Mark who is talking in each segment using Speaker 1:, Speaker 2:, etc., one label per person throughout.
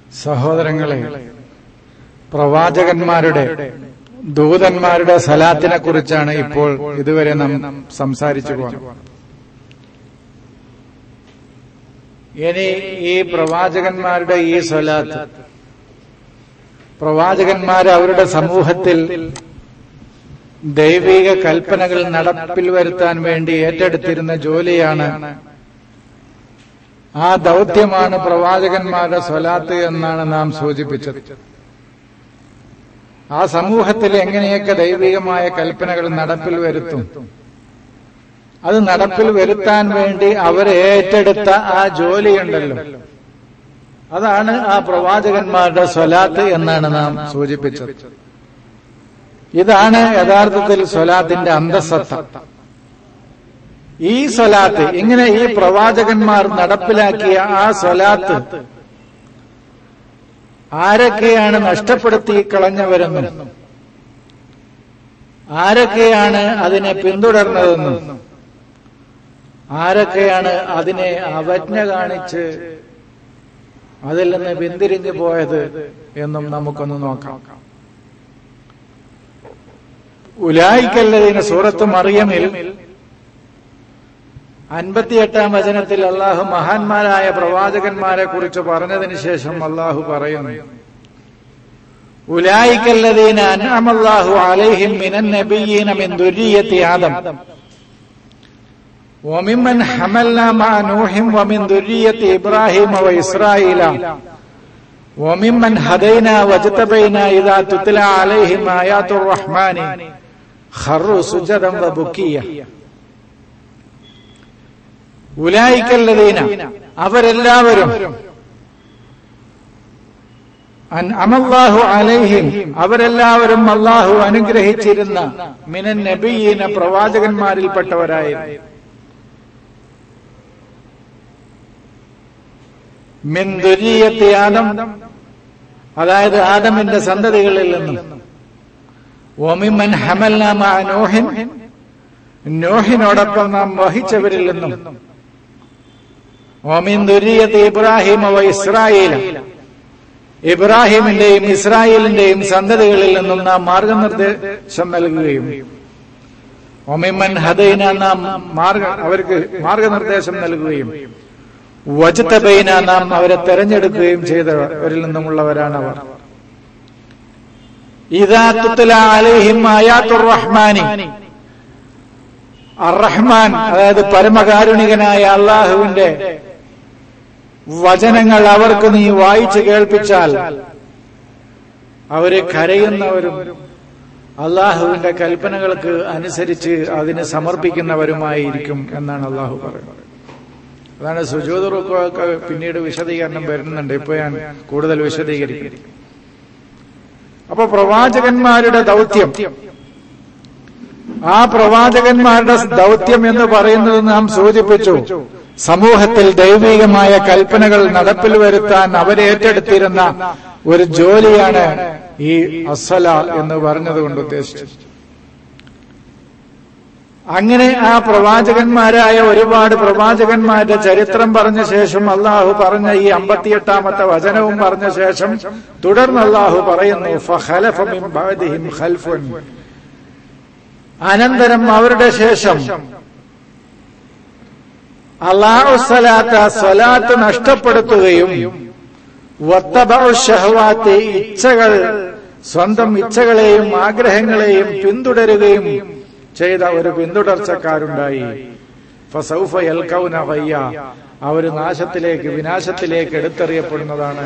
Speaker 1: സഹോദരങ്ങളെ പ്രവാചകന്മാരുടെ ദൂതന്മാരുടെ സലാത്തിനെ കുറിച്ചാണ് ഇപ്പോൾ ഇതുവരെ നാം സംസാരിച്ചു പോകുന്നത് ഇനി ഈ പ്രവാചകന്മാരുടെ ഈ സ്വലാത്ത് പ്രവാചകന്മാർ അവരുടെ സമൂഹത്തിൽ ദൈവിക കൽപ്പനകൾ നടപ്പിൽ വരുത്താൻ വേണ്ടി ഏറ്റെടുത്തിരുന്ന ജോലിയാണ് ആ ദൗത്യമാണ് പ്രവാചകന്മാരുടെ സ്വലാത്ത് എന്നാണ് നാം സൂചിപ്പിച്ചത് ആ സമൂഹത്തിൽ എങ്ങനെയൊക്കെ ദൈവികമായ കൽപ്പനകൾ നടപ്പിൽ വരുത്തും അത് നടപ്പിൽ വരുത്താൻ വേണ്ടി അവർ ഏറ്റെടുത്ത ആ ജോലിയുണ്ടല്ലോ അതാണ് ആ പ്രവാചകന്മാരുടെ സ്വലാത്ത് എന്നാണ് നാം സൂചിപ്പിച്ചത് ഇതാണ് യഥാർത്ഥത്തിൽ സ്വലാത്തിന്റെ അന്തസത്ത ഈ സ്വലാത്ത് ഇങ്ങനെ ഈ പ്രവാചകന്മാർ നടപ്പിലാക്കിയ ആ സ്വലാത്ത് ആരൊക്കെയാണ് നഷ്ടപ്പെടുത്തി കളഞ്ഞവരെന്നും ആരൊക്കെയാണ് അതിനെ പിന്തുടർന്നതെന്നും ആരൊക്കെയാണ് അതിനെ അവജ്ഞ കാണിച്ച് അതിൽ നിന്ന് പിന്തിരിഞ്ഞു പോയത് എന്നും നമുക്കൊന്ന് നോക്കാം ഉലായിക്കല്ലതിന് സൂറത്ത് മറിയമിൽ അൻപത്തിയെട്ടാം വചനത്തിൽ അള്ളാഹു മഹാന്മാരായ പ്രവാചകന്മാരെ കുറിച്ച് പറഞ്ഞതിന് ശേഷം അള്ളാഹു പറയുന്നു ഉലായിക്കല്ലതീന അൻഅമല്ലാഹു അലൈഹിം മിനൻ നബിയ്യീന മിൻ ദുരിയത്തി ആദം وممن حملنا مع نوح ومن ذرية إبراهيم وإسرائيل وممن هدينا واجتبينا إذا تتلى عليهم آيات الرحمن خروا سجدا وبكيا ഉലായിക്കല്ലതീന അവരെല്ലാവരും അമല്ലാഹു അലൈഹിം അവരെല്ലാവരും അള്ളാഹു അനുഗ്രഹിച്ചിരുന്ന മിനൻ നബിയീന പ്രവാചകന്മാരിൽപ്പെട്ടവരായിരുന്നു മിൻ ദുരിയത്തി ആദം അതായത് ആദമിന്റെ സന്തതികളിൽ നിന്നും ഒമിമൻ ഹമൽനാമ നോഹിൻ നോഹിനോടൊപ്പം നാം വഹിച്ചവരിൽ നിന്നും ഒമിൻ ദുരിയത്ത് ഇബ്രാഹിം അവ ഇസ്രായേൽ ഇബ്രാഹിമിന്റെയും ഇസ്രായേലിന്റെയും സന്തതികളിൽ നിന്നും നാം മാർഗനിർദ്ദേശം നൽകുകയും ഒമിമൻ ഹദൈന നാം മാർഗ അവർക്ക് മാർഗനിർദ്ദേശം നൽകുകയും വജത്തബൈന നാം അവരെ തെരഞ്ഞെടുക്കുകയും ചെയ്തവരിൽ നിന്നുമുള്ളവരാണ് അവർ ഇതാ തുത്തല അലൈഹിം ആയാത്തുർ റഹ്മാനി അറഹ്മാൻ അതായത് പരമകാരുണികനായ അള്ളാഹുവിന്റെ വചനങ്ങൾ അവർക്ക് നീ വായിച്ചു കേൾപ്പിച്ചാൽ അവരെ കരയുന്നവരും അള്ളാഹുവിന്റെ കൽപ്പനകൾക്ക് അനുസരിച്ച് അതിനെ സമർപ്പിക്കുന്നവരുമായിരിക്കും എന്നാണ് അള്ളാഹു പറയുന്നത് അതാണ് സുജൂത് റുക്കൊക്കെ പിന്നീട് വിശദീകരണം വരുന്നുണ്ട് ഇപ്പൊ ഞാൻ കൂടുതൽ വിശദീകരിക്കും അപ്പൊ പ്രവാചകന്മാരുടെ ദൗത്യം ആ പ്രവാചകന്മാരുടെ ദൗത്യം എന്ന് പറയുന്നത് നാം സൂചിപ്പിച്ചു സമൂഹത്തിൽ ദൈവികമായ കൽപ്പനകൾ നടപ്പിൽ വരുത്താൻ അവരേറ്റെടുത്തിരുന്ന ഒരു ജോലിയാണ് ഈ അസല എന്ന് പറഞ്ഞതുകൊണ്ട് ഉദ്ദേശിച്ചത് അങ്ങനെ ആ പ്രവാചകന്മാരായ ഒരുപാട് പ്രവാചകന്മാരുടെ ചരിത്രം പറഞ്ഞ ശേഷം അള്ളാഹു പറഞ്ഞ ഈ അമ്പത്തിയെട്ടാമത്തെ വചനവും പറഞ്ഞ ശേഷം തുടർന്ന് അള്ളാഹു പറയുന്നു ഫഖലഫ മിൻ ബഅദിഹിം ഖൽഫുൻ അനന്തരം അവരുടെ ശേഷം അള്ളാഹു സ്വലാത്ത സ്വലാത്ത് നഷ്ടപ്പെടുത്തുകയും ഷഹവാത്ത് ഇച്ഛകൾ സ്വന്തം ഇച്ഛകളെയും ആഗ്രഹങ്ങളെയും പിന്തുടരുകയും ചെയ്ത ഒരു പിന്തുടർച്ചക്കാരുണ്ടായി ഫസൗഫ യൽക്കൗന വയ്യ അവര് നാശത്തിലേക്ക് വിനാശത്തിലേക്ക് എടുത്തെറിയപ്പെടുന്നതാണ്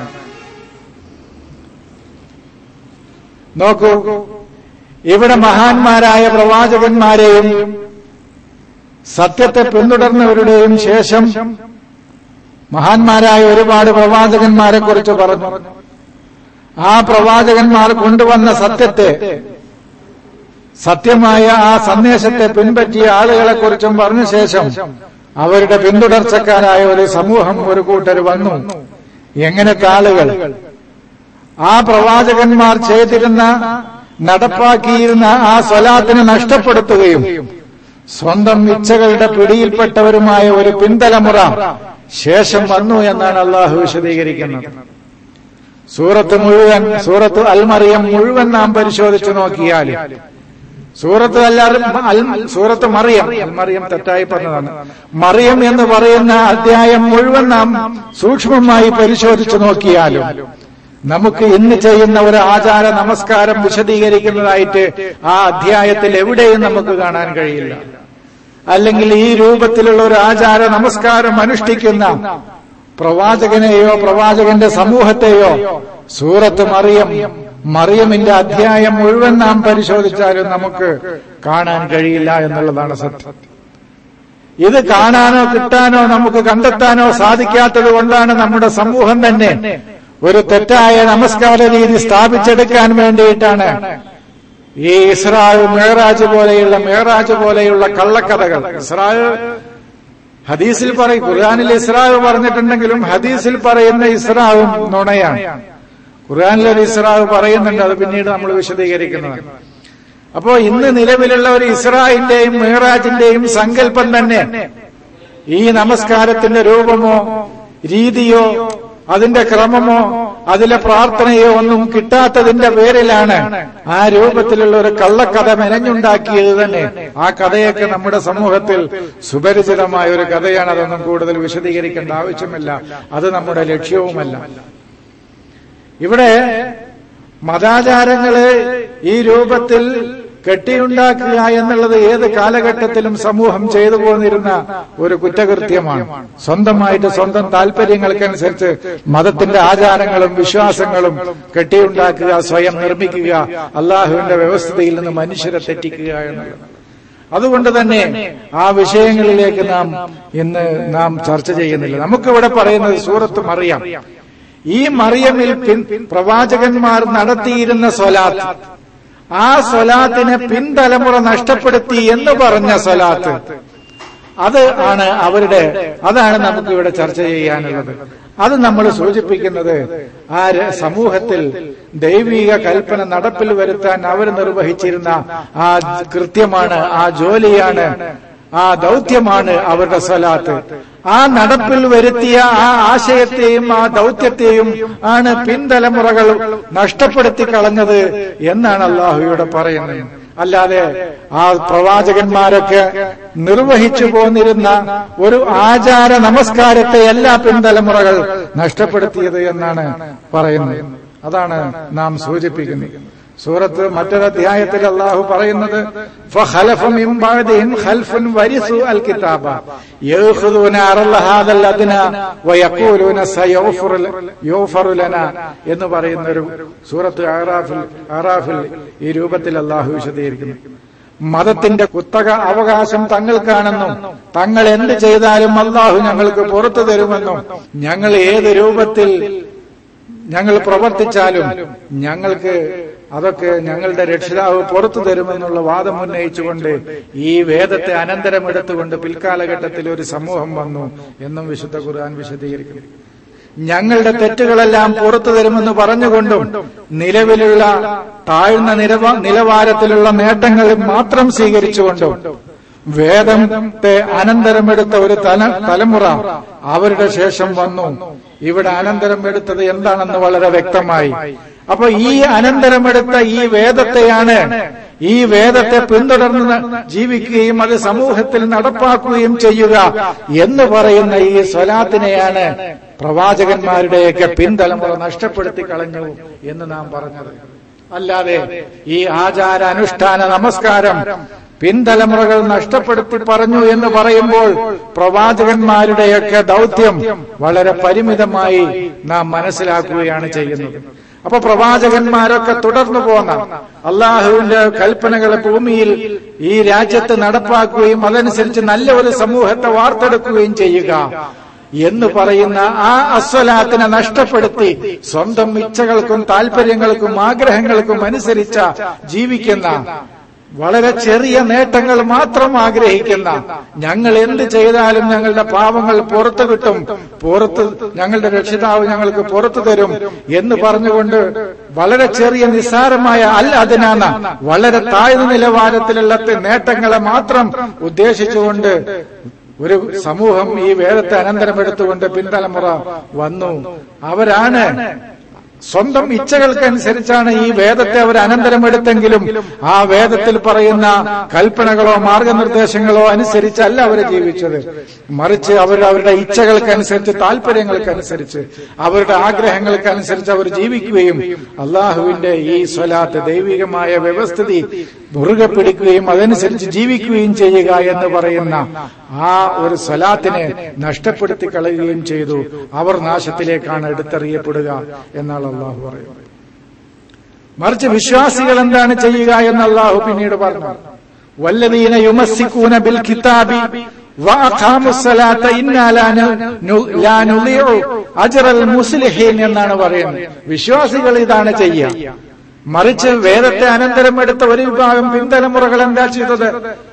Speaker 1: നോക്കൂ ഇവിടെ മഹാന്മാരായ പ്രവാചകന്മാരെയും സത്യത്തെ പിന്തുടർന്നവരുടെയും ശേഷം മഹാന്മാരായ ഒരുപാട് പ്രവാചകന്മാരെ കുറിച്ച് പറഞ്ഞു ആ പ്രവാചകന്മാർ കൊണ്ടുവന്ന സത്യത്തെ സത്യമായ ആ സന്ദേശത്തെ പിൻപറ്റിയ ആളുകളെ കുറിച്ചും പറഞ്ഞ ശേഷം അവരുടെ പിന്തുടർച്ചക്കാരായ ഒരു സമൂഹം ഒരു കൂട്ടർ വന്നു എങ്ങനത്തെ ആളുകൾ ആ പ്രവാചകന്മാർ ചെയ്തിരുന്ന നടപ്പാക്കിയിരുന്ന ആ സ്വലാത്തിനെ നഷ്ടപ്പെടുത്തുകയും സ്വന്തം ഇച്ഛകളുടെ പിടിയിൽപ്പെട്ടവരുമായ ഒരു പിന്തലമുറ ശേഷം വന്നു എന്നാണ് അള്ളാഹു വിശദീകരിക്കുന്നത് സൂറത്ത് മുഴുവൻ സൂറത്ത് അൽമറിയം മുഴുവൻ നാം പരിശോധിച്ചു നോക്കിയാൽ സൂറത്ത് അല്ലാതെ സൂറത്ത് മറിയം മറിയം തെറ്റായി പറഞ്ഞതാണ് മറിയം എന്ന് പറയുന്ന അധ്യായം മുഴുവൻ നാം സൂക്ഷ്മമായി പരിശോധിച്ചു നോക്കിയാലും നമുക്ക് ഇന്ന് ചെയ്യുന്ന ഒരു ആചാര നമസ്കാരം വിശദീകരിക്കുന്നതായിട്ട് ആ അധ്യായത്തിൽ എവിടെയും നമുക്ക് കാണാൻ കഴിയില്ല അല്ലെങ്കിൽ ഈ രൂപത്തിലുള്ള ഒരു ആചാര നമസ്കാരം അനുഷ്ഠിക്കുന്ന പ്രവാചകനെയോ പ്രവാചകന്റെ സമൂഹത്തെയോ സൂറത്ത് മറിയം മറിയമിന്റെ അധ്യായം മുഴുവൻ നാം പരിശോധിച്ചാലും നമുക്ക് കാണാൻ കഴിയില്ല എന്നുള്ളതാണ് സത്യം ഇത് കാണാനോ കിട്ടാനോ നമുക്ക് കണ്ടെത്താനോ സാധിക്കാത്തത് കൊണ്ടാണ് നമ്മുടെ സമൂഹം തന്നെ ഒരു തെറ്റായ നമസ്കാര രീതി സ്ഥാപിച്ചെടുക്കാൻ വേണ്ടിയിട്ടാണ് ഈ ഇസ്രായേൽ മേറാജ് പോലെയുള്ള മേറാജ് പോലെയുള്ള കള്ളക്കഥകൾ ഇസ്രായേൽ ഹദീസിൽ പറയും ഖുർആാനിൽ ഇസ്രാവ് പറഞ്ഞിട്ടുണ്ടെങ്കിലും ഹദീസിൽ പറയുന്ന ഇസ്രാവും നുണയാണ് ഖുർആാനിൽ ഒരു ഇസ്രാവ് പറയുന്നുണ്ട് അത് പിന്നീട് നമ്മൾ വിശദീകരിക്കുന്നത് അപ്പോ ഇന്ന് നിലവിലുള്ള ഒരു ഇസ്രായിന്റെയും മേറാജിന്റെയും സങ്കല്പം തന്നെ ഈ നമസ്കാരത്തിന്റെ രൂപമോ രീതിയോ അതിന്റെ ക്രമമോ അതിലെ പ്രാർത്ഥനയോ ഒന്നും കിട്ടാത്തതിന്റെ പേരിലാണ് ആ രൂപത്തിലുള്ള ഒരു കള്ളക്കഥ മെനഞ്ഞുണ്ടാക്കിയത് തന്നെ ആ കഥയൊക്കെ നമ്മുടെ സമൂഹത്തിൽ സുപരിചിതമായ ഒരു കഥയാണ് അതൊന്നും കൂടുതൽ വിശദീകരിക്കേണ്ട ആവശ്യമില്ല അത് നമ്മുടെ ലക്ഷ്യവുമല്ല ഇവിടെ മതാചാരങ്ങള് ഈ രൂപത്തിൽ കെട്ടിയുണ്ടാക്കുക എന്നുള്ളത് ഏത് കാലഘട്ടത്തിലും സമൂഹം ചെയ്തു പോന്നിരുന്ന ഒരു കുറ്റകൃത്യമാണ് സ്വന്തമായിട്ട് സ്വന്തം താല്പര്യങ്ങൾക്കനുസരിച്ച് മതത്തിന്റെ ആചാരങ്ങളും വിശ്വാസങ്ങളും കെട്ടിയുണ്ടാക്കുക സ്വയം നിർമ്മിക്കുക അള്ളാഹുവിന്റെ വ്യവസ്ഥയിൽ നിന്ന് മനുഷ്യരെ തെറ്റിക്കുക എന്നുള്ളത് അതുകൊണ്ട് തന്നെ ആ വിഷയങ്ങളിലേക്ക് നാം ഇന്ന് നാം ചർച്ച ചെയ്യുന്നില്ല നമുക്കിവിടെ പറയുന്നത് സൂറത്ത് മറിയാം ഈ മറിയമിൽ പ്രവാചകന്മാർ നടത്തിയിരുന്ന സ്വലാത്ത് ആ സ്വലാത്തിനെ പിൻതലമുറ നഷ്ടപ്പെടുത്തി എന്ന് പറഞ്ഞ സ്വലാത്ത് അത് ആണ് അവരുടെ അതാണ് നമുക്ക് ഇവിടെ ചർച്ച ചെയ്യാനുള്ളത് അത് നമ്മൾ സൂചിപ്പിക്കുന്നത് ആ സമൂഹത്തിൽ ദൈവിക കൽപ്പന നടപ്പിൽ വരുത്താൻ അവർ നിർവഹിച്ചിരുന്ന ആ കൃത്യമാണ് ആ ജോലിയാണ് ആ ദൗത്യമാണ് അവരുടെ സ്വലാത്ത് ആ നടപ്പിൽ വരുത്തിയ ആ ആശയത്തെയും ആ ദൗത്യത്തെയും ആണ് പിൻതലമുറകൾ നഷ്ടപ്പെടുത്തി കളഞ്ഞത് എന്നാണ് അള്ളാഹുയുടെ പറയുന്നത് അല്ലാതെ ആ പ്രവാചകന്മാരൊക്കെ നിർവഹിച്ചു പോന്നിരുന്ന ഒരു ആചാര നമസ്കാരത്തെ എല്ലാ പിൻതലമുറകൾ നഷ്ടപ്പെടുത്തിയത് എന്നാണ് പറയുന്നത് അതാണ് നാം സൂചിപ്പിക്കുന്നത് സൂറത്ത് മറ്റൊരു അധ്യായത്തിൽ അള്ളാഹു പറയുന്നത് فخلف من بعدهم خلف ورثوا الكتاب ياخذون عرض هذا الادنى ويقولون سيغفر يغفر لنا എന്ന് പറയുന്ന ഒരു സൂറത്ത് ആറാഫിൽ ആറാഫിൽ ഈ രൂപത്തിൽ അള്ളാഹു വിശദീകരിക്കുന്നു മതത്തിന്റെ കുത്തക അവകാശം തങ്ങൾക്കാണെന്നും തങ്ങൾ എന്ത് ചെയ്താലും അള്ളാഹു ഞങ്ങൾക്ക് പുറത്തു തരുമെന്നും ഞങ്ങൾ ഏത് രൂപത്തിൽ ഞങ്ങൾ പ്രവർത്തിച്ചാലും ഞങ്ങൾക്ക് അതൊക്കെ ഞങ്ങളുടെ രക്ഷിതാവ് പുറത്തു തരുമെന്നുള്ള വാദം ഉന്നയിച്ചുകൊണ്ട് ഈ വേദത്തെ അനന്തരമെടുത്തുകൊണ്ട് പിൽക്കാലഘട്ടത്തിൽ ഒരു സമൂഹം വന്നു എന്നും വിശുദ്ധ ഖുർആൻ വിശദീകരിക്കുന്നു ഞങ്ങളുടെ തെറ്റുകളെല്ലാം പുറത്തു തരുമെന്ന് പറഞ്ഞുകൊണ്ടും നിലവിലുള്ള താഴ്ന്ന നിലവാരത്തിലുള്ള നേട്ടങ്ങൾ മാത്രം സ്വീകരിച്ചുകൊണ്ടും വേദത്തെ അനന്തരമെടുത്ത ഒരു തല തലമുറ അവരുടെ ശേഷം വന്നു ഇവിടെ അനന്തരം എടുത്തത് എന്താണെന്ന് വളരെ വ്യക്തമായി അപ്പൊ ഈ അനന്തരമെടുത്ത ഈ വേദത്തെയാണ് ഈ വേദത്തെ പിന്തുടർന്ന് ജീവിക്കുകയും അത് സമൂഹത്തിൽ നടപ്പാക്കുകയും ചെയ്യുക എന്ന് പറയുന്ന ഈ സ്വലാത്തിനെയാണ് പ്രവാചകന്മാരുടെയൊക്കെ പിന്തലമുറ നഷ്ടപ്പെടുത്തി കളഞ്ഞു എന്ന് നാം പറഞ്ഞത് അല്ലാതെ ഈ ആചാര അനുഷ്ഠാന നമസ്കാരം പിൻതലമുറകൾ നഷ്ടപ്പെടുത്തി പറഞ്ഞു എന്ന് പറയുമ്പോൾ പ്രവാചകന്മാരുടെയൊക്കെ ദൗത്യം വളരെ പരിമിതമായി നാം മനസ്സിലാക്കുകയാണ് ചെയ്യുന്നത് അപ്പൊ പ്രവാചകന്മാരൊക്കെ തുടർന്നു പോന്ന അള്ളാഹുവിന്റെ കൽപ്പനകളെ ഭൂമിയിൽ ഈ രാജ്യത്ത് നടപ്പാക്കുകയും അതനുസരിച്ച് നല്ല ഒരു സമൂഹത്തെ വാർത്തെടുക്കുകയും ചെയ്യുക എന്ന് പറയുന്ന ആ അസ്വലാത്തിനെ നഷ്ടപ്പെടുത്തി സ്വന്തം ഇച്ഛകൾക്കും താല്പര്യങ്ങൾക്കും ആഗ്രഹങ്ങൾക്കും അനുസരിച്ച ജീവിക്കുന്ന വളരെ ചെറിയ നേട്ടങ്ങൾ മാത്രം ആഗ്രഹിക്കുന്ന ഞങ്ങൾ എന്ത് ചെയ്താലും ഞങ്ങളുടെ പാവങ്ങൾ പുറത്തു കിട്ടും പുറത്ത് ഞങ്ങളുടെ രക്ഷിതാവ് ഞങ്ങൾക്ക് പുറത്തു തരും എന്ന് പറഞ്ഞുകൊണ്ട് വളരെ ചെറിയ നിസ്സാരമായ അൽ അതിനാണ് വളരെ താഴ്ന്ന നിലവാരത്തിലുള്ള നേട്ടങ്ങളെ മാത്രം ഉദ്ദേശിച്ചുകൊണ്ട് ഒരു സമൂഹം ഈ വേദത്തെ അനന്തരമെടുത്തുകൊണ്ട് പിൻതലമുറ വന്നു അവരാണ് സ്വന്തം ഇച്ഛകൾക്കനുസരിച്ചാണ് ഈ വേദത്തെ അവർ അനന്തരമെടുത്തെങ്കിലും ആ വേദത്തിൽ പറയുന്ന കൽപ്പനകളോ മാർഗനിർദ്ദേശങ്ങളോ അനുസരിച്ചല്ല അവർ ജീവിച്ചത് മറിച്ച് അവർ അവരുടെ ഇച്ഛകൾക്കനുസരിച്ച് താല്പര്യങ്ങൾക്കനുസരിച്ച് അവരുടെ ആഗ്രഹങ്ങൾക്കനുസരിച്ച് അവർ ജീവിക്കുകയും അള്ളാഹുവിന്റെ ഈ സ്വലാത്ത് ദൈവികമായ വ്യവസ്ഥിതി മുറുകെ പിടിക്കുകയും അതനുസരിച്ച് ജീവിക്കുകയും ചെയ്യുക എന്ന് പറയുന്ന ആ ഒരു സ്വലാത്തിനെ നഷ്ടപ്പെടുത്തി കളയുകയും ചെയ്തു അവർ നാശത്തിലേക്കാണ് എടുത്തെറിയപ്പെടുക എന്നാണ് അള്ളാഹു പറയുന്നത് മറിച്ച് വിശ്വാസികൾ എന്താണ് ചെയ്യുക എന്ന് അള്ളാഹു പിന്നീട് പറഞ്ഞു വല്ലതീന യുമസ്സിക്കൂന ബിൽ കിതാബി മുസ്ലിഹീൻ എന്നാണ് പറയുന്നത് വിശ്വാസികൾ ഇതാണ് ചെയ്യുക മറിച്ച് വേദത്തെ അനന്തരം എടുത്ത ഒരു വിഭാഗം പിന്തലമുറകൾ എന്താ ചെയ്തത്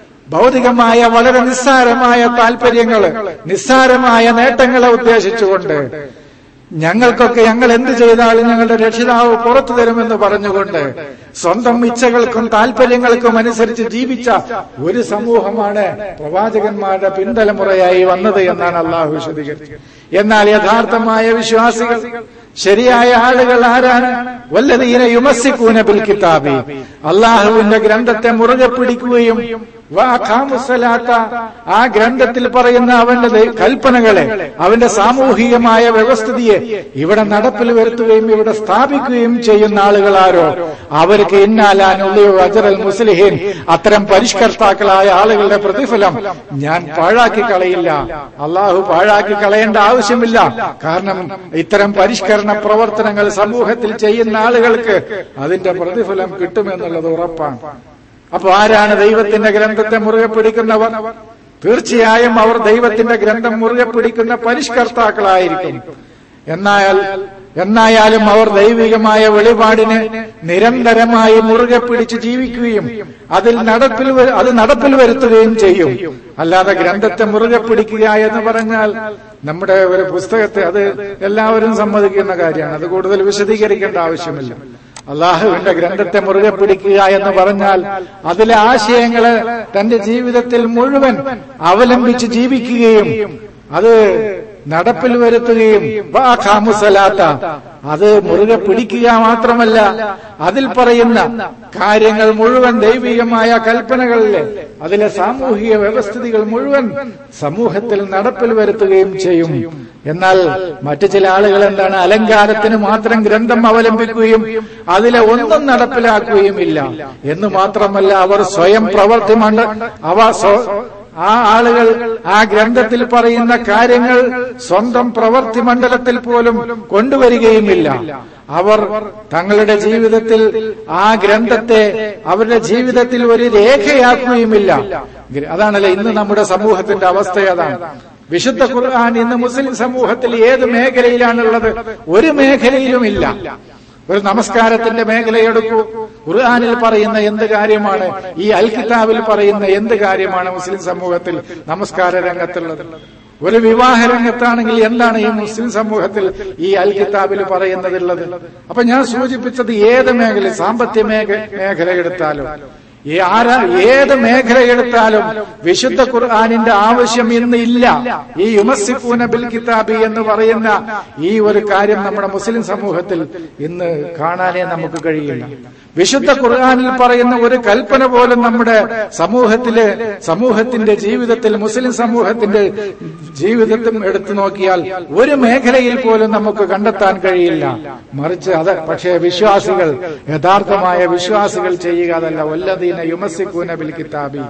Speaker 1: ഭൗതികമായ വളരെ നിസ്സാരമായ താല്പര്യങ്ങള് നിസ്സാരമായ നേട്ടങ്ങളെ ഉദ്ദേശിച്ചുകൊണ്ട് ഞങ്ങൾക്കൊക്കെ ഞങ്ങൾ എന്ത് ചെയ്താലും ഞങ്ങളുടെ രക്ഷിതാവ് പുറത്തു തരുമെന്ന് പറഞ്ഞുകൊണ്ട് സ്വന്തം ഇച്ഛകൾക്കും താല്പര്യങ്ങൾക്കും അനുസരിച്ച് ജീവിച്ച ഒരു സമൂഹമാണ് പ്രവാചകന്മാരുടെ പിന്തലമുറയായി വന്നത് എന്നാണ് അള്ളാഹു വിശദീകരിച്ചത് എന്നാൽ യഥാർത്ഥമായ വിശ്വാസികൾ ശരിയായ ആളുകൾ ആരാണ് വല്ലതീന യുമസ്സിക്കൂന ബിൽ കിതാബി അള്ളാഹുവിന്റെ ഗ്രന്ഥത്തെ മുറുകെ പിടിക്കുകയും വാഖാമുസലാത്ത ആ ഗ്രന്ഥത്തിൽ പറയുന്ന അവന്റെ കൽപ്പനകളെ അവന്റെ സാമൂഹികമായ വ്യവസ്ഥിതിയെ ഇവിടെ നടപ്പിൽ വരുത്തുകയും ഇവിടെ സ്ഥാപിക്കുകയും ചെയ്യുന്ന ആളുകളാരോ അവർക്ക് ഇന്നാലാനുള്ളയോ അജറൽ മുസ്ലിഹീൻ അത്തരം പരിഷ്കർത്താക്കളായ ആളുകളുടെ പ്രതിഫലം ഞാൻ പാഴാക്കി കളയില്ല അള്ളാഹു പാഴാക്കി കളയേണ്ട ആവശ്യമില്ല കാരണം ഇത്തരം പരിഷ്കരണ പ്രവർത്തനങ്ങൾ സമൂഹത്തിൽ ചെയ്യുന്ന ആളുകൾക്ക് അതിന്റെ പ്രതിഫലം കിട്ടുമെന്നുള്ളത് ഉറപ്പാണ് അപ്പൊ ആരാണ് ദൈവത്തിന്റെ ഗ്രന്ഥത്തെ മുറുകെ പിടിക്കുന്നവർ തീർച്ചയായും അവർ ദൈവത്തിന്റെ ഗ്രന്ഥം മുറുകെ പിടിക്കുന്ന പരിഷ്കർത്താക്കളായിരിക്കും എന്നാൽ എന്നായാലും അവർ ദൈവികമായ വെളിപാടിനെ നിരന്തരമായി മുറുകെ പിടിച്ച് ജീവിക്കുകയും അതിൽ നടപ്പിൽ അത് നടപ്പിൽ വരുത്തുകയും ചെയ്യും അല്ലാതെ ഗ്രന്ഥത്തെ മുറുകെ പിടിക്കുക എന്ന് പറഞ്ഞാൽ നമ്മുടെ ഒരു പുസ്തകത്തെ അത് എല്ലാവരും സമ്മതിക്കുന്ന കാര്യമാണ് അത് കൂടുതൽ വിശദീകരിക്കേണ്ട ആവശ്യമില്ല അള്ളാഹുവിന്റെ ഗ്രന്ഥത്തെ മുറുകെ പിടിക്കുക എന്ന് പറഞ്ഞാൽ അതിലെ ആശയങ്ങളെ തന്റെ ജീവിതത്തിൽ മുഴുവൻ അവലംബിച്ച് ജീവിക്കുകയും അത് നടപ്പിൽ വരുത്തുകയും വാഖാമുസലാത്ത അത് മുറുകെ പിടിക്കുക മാത്രമല്ല അതിൽ പറയുന്ന കാര്യങ്ങൾ മുഴുവൻ ദൈവികമായ കൽപ്പനകളിലെ അതിലെ സാമൂഹിക വ്യവസ്ഥിതികൾ മുഴുവൻ സമൂഹത്തിൽ നടപ്പിൽ വരുത്തുകയും ചെയ്യും എന്നാൽ മറ്റു ചില ആളുകൾ എന്താണ് അലങ്കാരത്തിന് മാത്രം ഗ്രന്ഥം അവലംബിക്കുകയും അതിലെ ഒന്നും നടപ്പിലാക്കുകയും ഇല്ല എന്ന് മാത്രമല്ല അവർ സ്വയം പ്രവർത്തി മണ്ഡ അവ ആ ആളുകൾ ആ ഗ്രന്ഥത്തിൽ പറയുന്ന കാര്യങ്ങൾ സ്വന്തം പ്രവർത്തി മണ്ഡലത്തിൽ പോലും കൊണ്ടുവരികയുമില്ല അവർ തങ്ങളുടെ ജീവിതത്തിൽ ആ ഗ്രന്ഥത്തെ അവരുടെ ജീവിതത്തിൽ ഒരു രേഖയാക്കുകയുമില്ല അതാണല്ലോ ഇന്ന് നമ്മുടെ സമൂഹത്തിന്റെ അവസ്ഥ അതാണ് വിശുദ്ധ ഖുർആൻ ഇന്ന് മുസ്ലിം സമൂഹത്തിൽ ഏത് മേഖലയിലാണുള്ളത് ഒരു മേഖലയിലുമില്ല ഒരു നമസ്കാരത്തിന്റെ മേഖലയെടുക്കൂ ഖുർആാനിൽ പറയുന്ന എന്ത് കാര്യമാണ് ഈ അൽ കിതാബിൽ പറയുന്ന എന്ത് കാര്യമാണ് മുസ്ലിം സമൂഹത്തിൽ നമസ്കാര രംഗത്തുള്ളത് ഒരു വിവാഹ രംഗത്താണെങ്കിൽ എന്താണ് ഈ മുസ്ലിം സമൂഹത്തിൽ ഈ അൽ കിതാബിൽ പറയുന്നതുള്ളത് അപ്പൊ ഞാൻ സൂചിപ്പിച്ചത് ഏത് മേഖല സാമ്പത്തിക മേഖല എടുത്താലും ആരാ ഏത് മേഖല എടുത്താലും വിശുദ്ധ ഖുർആാനിന്റെ ആവശ്യം ഇന്ന് ഇല്ല ഈ യുമസിഫൂന ബിൽ കിതാബി എന്ന് പറയുന്ന ഈ ഒരു കാര്യം നമ്മുടെ മുസ്ലിം സമൂഹത്തിൽ ഇന്ന് കാണാനേ നമുക്ക് കഴിയില്ല വിശുദ്ധ ഖുർആാനിൽ പറയുന്ന ഒരു കൽപ്പന പോലും നമ്മുടെ സമൂഹത്തിലെ സമൂഹത്തിന്റെ ജീവിതത്തിൽ മുസ്ലിം സമൂഹത്തിന്റെ ജീവിതത്തിൽ എടുത്തു നോക്കിയാൽ ഒരു മേഖലയിൽ പോലും നമുക്ക് കണ്ടെത്താൻ കഴിയില്ല മറിച്ച് അത് പക്ഷേ വിശ്വാസികൾ യഥാർത്ഥമായ വിശ്വാസികൾ ചെയ്യുക അതല്ല വല്ലതീന യുമസിക്കൂന ബിൽ കിതാബി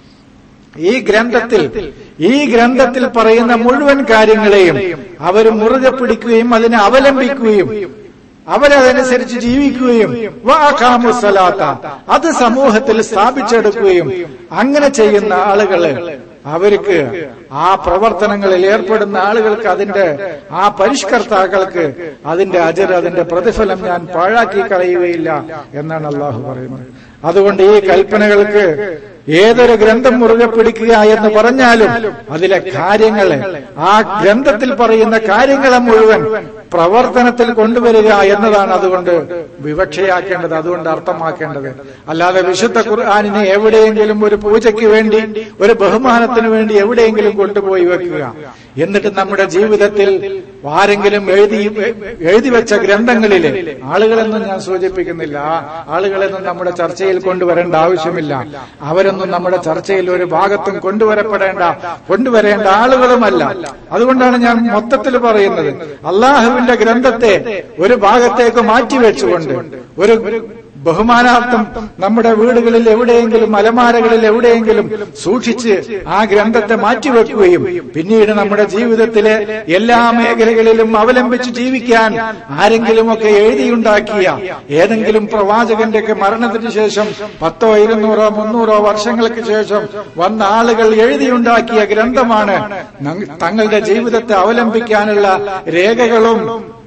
Speaker 1: ഈ ഗ്രന്ഥത്തിൽ ഈ ഗ്രന്ഥത്തിൽ പറയുന്ന മുഴുവൻ കാര്യങ്ങളെയും അവർ മുറുകെ പിടിക്കുകയും അതിനെ അവലംബിക്കുകയും അവരതനുസരിച്ച് ജീവിക്കുകയും വാഖാമുസലാത്ത അത് സമൂഹത്തിൽ സ്ഥാപിച്ചെടുക്കുകയും അങ്ങനെ ചെയ്യുന്ന ആളുകള് അവർക്ക് ആ പ്രവർത്തനങ്ങളിൽ ഏർപ്പെടുന്ന ആളുകൾക്ക് അതിന്റെ ആ പരിഷ്കർത്താക്കൾക്ക് അതിന്റെ അജർ അതിന്റെ പ്രതിഫലം ഞാൻ പാഴാക്കി കളയുകയില്ല എന്നാണ് അള്ളാഹു പറയുന്നത് അതുകൊണ്ട് ഈ കൽപ്പനകൾക്ക് ഏതൊരു ഗ്രന്ഥം മുറുകെ പിടിക്കുക എന്ന് പറഞ്ഞാലും അതിലെ കാര്യങ്ങളെ ആ ഗ്രന്ഥത്തിൽ പറയുന്ന കാര്യങ്ങളെ മുഴുവൻ പ്രവർത്തനത്തിൽ കൊണ്ടുവരിക എന്നതാണ് അതുകൊണ്ട് വിവക്ഷയാക്കേണ്ടത് അതുകൊണ്ട് അർത്ഥമാക്കേണ്ടത് അല്ലാതെ വിശുദ്ധ ഖുർആാനിനെ എവിടെയെങ്കിലും ഒരു പൂജയ്ക്ക് വേണ്ടി ഒരു ബഹുമാനത്തിന് വേണ്ടി എവിടെയെങ്കിലും കൊണ്ടുപോയി വെക്കുക എന്നിട്ട് നമ്മുടെ ജീവിതത്തിൽ ആരെങ്കിലും എഴുതി എഴുതി വെച്ച ഗ്രന്ഥങ്ങളിലെ ആളുകളെന്നും ഞാൻ സൂചിപ്പിക്കുന്നില്ല ആ ആളുകളെന്നും നമ്മുടെ ചർച്ചയിൽ കൊണ്ടുവരേണ്ട ആവശ്യമില്ല അവരൊന്നും നമ്മുടെ ചർച്ചയിൽ ഒരു ഭാഗത്തും കൊണ്ടുവരപ്പെടേണ്ട കൊണ്ടുവരേണ്ട ആളുകളുമല്ല അതുകൊണ്ടാണ് ഞാൻ മൊത്തത്തിൽ പറയുന്നത് അള്ളാഹുവിന്റെ ഗ്രന്ഥത്തെ ഒരു ഭാഗത്തേക്ക് മാറ്റിവെച്ചുകൊണ്ട് ഒരു ബഹുമാനാർത്ഥം നമ്മുടെ വീടുകളിൽ എവിടെയെങ്കിലും അലമാരകളിൽ എവിടെയെങ്കിലും സൂക്ഷിച്ച് ആ ഗ്രന്ഥത്തെ മാറ്റിവെക്കുകയും പിന്നീട് നമ്മുടെ ജീവിതത്തിലെ എല്ലാ മേഖലകളിലും അവലംബിച്ച് ജീവിക്കാൻ ആരെങ്കിലുമൊക്കെ എഴുതിയുണ്ടാക്കിയ ഏതെങ്കിലും പ്രവാചകന്റെ ഒക്കെ മരണത്തിന് ശേഷം പത്തോ ഇരുന്നൂറോ മുന്നൂറോ വർഷങ്ങൾക്ക് ശേഷം വന്ന ആളുകൾ എഴുതിയുണ്ടാക്കിയ ഗ്രന്ഥമാണ് തങ്ങളുടെ ജീവിതത്തെ അവലംബിക്കാനുള്ള രേഖകളും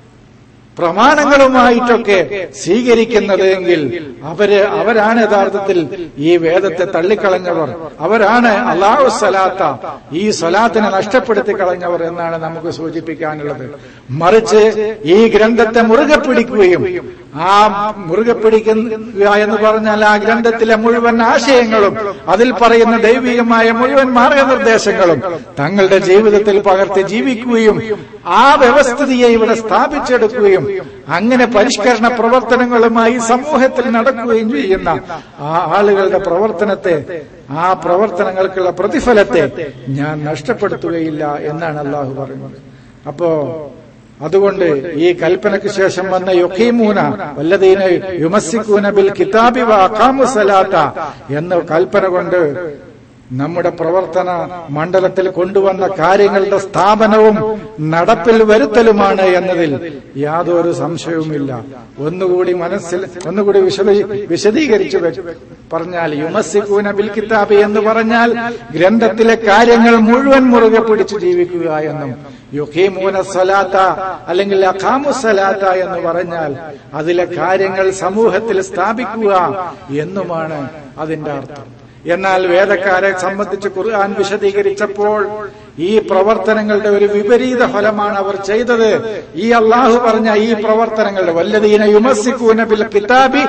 Speaker 1: പ്രമാണങ്ങളുമായിട്ടൊക്കെ സ്വീകരിക്കുന്നത് എങ്കിൽ അവര് അവരാണ് യഥാർത്ഥത്തിൽ ഈ വേദത്തെ തള്ളിക്കളഞ്ഞവർ അവരാണ് അള്ളാഹു സ്വലാത്ത ഈ സ്വലാത്തിനെ നഷ്ടപ്പെടുത്തി കളഞ്ഞവർ എന്നാണ് നമുക്ക് സൂചിപ്പിക്കാനുള്ളത് മറിച്ച് ഈ ഗ്രന്ഥത്തെ മുറുകെ പിടിക്കുകയും ആ മുറുകെ പിടിക്കുക എന്ന് പറഞ്ഞാൽ ആ ഗ്രന്ഥത്തിലെ മുഴുവൻ ആശയങ്ങളും അതിൽ പറയുന്ന ദൈവികമായ മുഴുവൻ മാർഗനിർദ്ദേശങ്ങളും തങ്ങളുടെ ജീവിതത്തിൽ പകർത്തി ജീവിക്കുകയും ആ വ്യവസ്ഥിതിയെ ഇവിടെ സ്ഥാപിച്ചെടുക്കുകയും അങ്ങനെ പരിഷ്കരണ പ്രവർത്തനങ്ങളുമായി സമൂഹത്തിൽ നടക്കുകയും ചെയ്യുന്ന ആ ആളുകളുടെ പ്രവർത്തനത്തെ ആ പ്രവർത്തനങ്ങൾക്കുള്ള പ്രതിഫലത്തെ ഞാൻ നഷ്ടപ്പെടുത്തുകയില്ല എന്നാണ് അള്ളാഹു പറയുന്നത് അപ്പോ അതുകൊണ്ട് ഈ കൽപ്പനയ്ക്ക് ശേഷം വന്ന യൊക്കീമൂന വല്ലതീന യുമസിക്കൂന ബിൽ കിതാബി വാക്കാമുസലാത്ത എന്ന കൽപ്പന കൊണ്ട് നമ്മുടെ പ്രവർത്തന മണ്ഡലത്തിൽ കൊണ്ടുവന്ന കാര്യങ്ങളുടെ സ്ഥാപനവും നടപ്പിൽ വരുത്തലുമാണ് എന്നതിൽ യാതൊരു സംശയവുമില്ല ഒന്നുകൂടി മനസ്സിൽ ഒന്നുകൂടി വിശദീ വിശദീകരിച്ചു പറഞ്ഞാൽ യുമസിക്കൂന ബിൽ കിതാബി എന്ന് പറഞ്ഞാൽ ഗ്രന്ഥത്തിലെ കാര്യങ്ങൾ മുഴുവൻ മുറുകെ പിടിച്ചു ജീവിക്കുക എന്നും യുഖീമൂന സ്വലാത്ത അല്ലെങ്കിൽ അഖാമു സ്വലാത്ത എന്ന് പറഞ്ഞാൽ അതിലെ കാര്യങ്ങൾ സമൂഹത്തിൽ സ്ഥാപിക്കുക എന്നുമാണ് അതിന്റെ അർത്ഥം എന്നാൽ വേദക്കാരെ സംബന്ധിച്ച് ഖുർആൻ വിശദീകരിച്ചപ്പോൾ ഈ പ്രവർത്തനങ്ങളുടെ ഒരു വിപരീത ഫലമാണ് അവർ ചെയ്തത് ഈ അള്ളാഹു പറഞ്ഞ ഈ പ്രവർത്തനങ്ങളുടെ വല്ലതീന യുമസിക്കൂന ബിൽ കിതാബി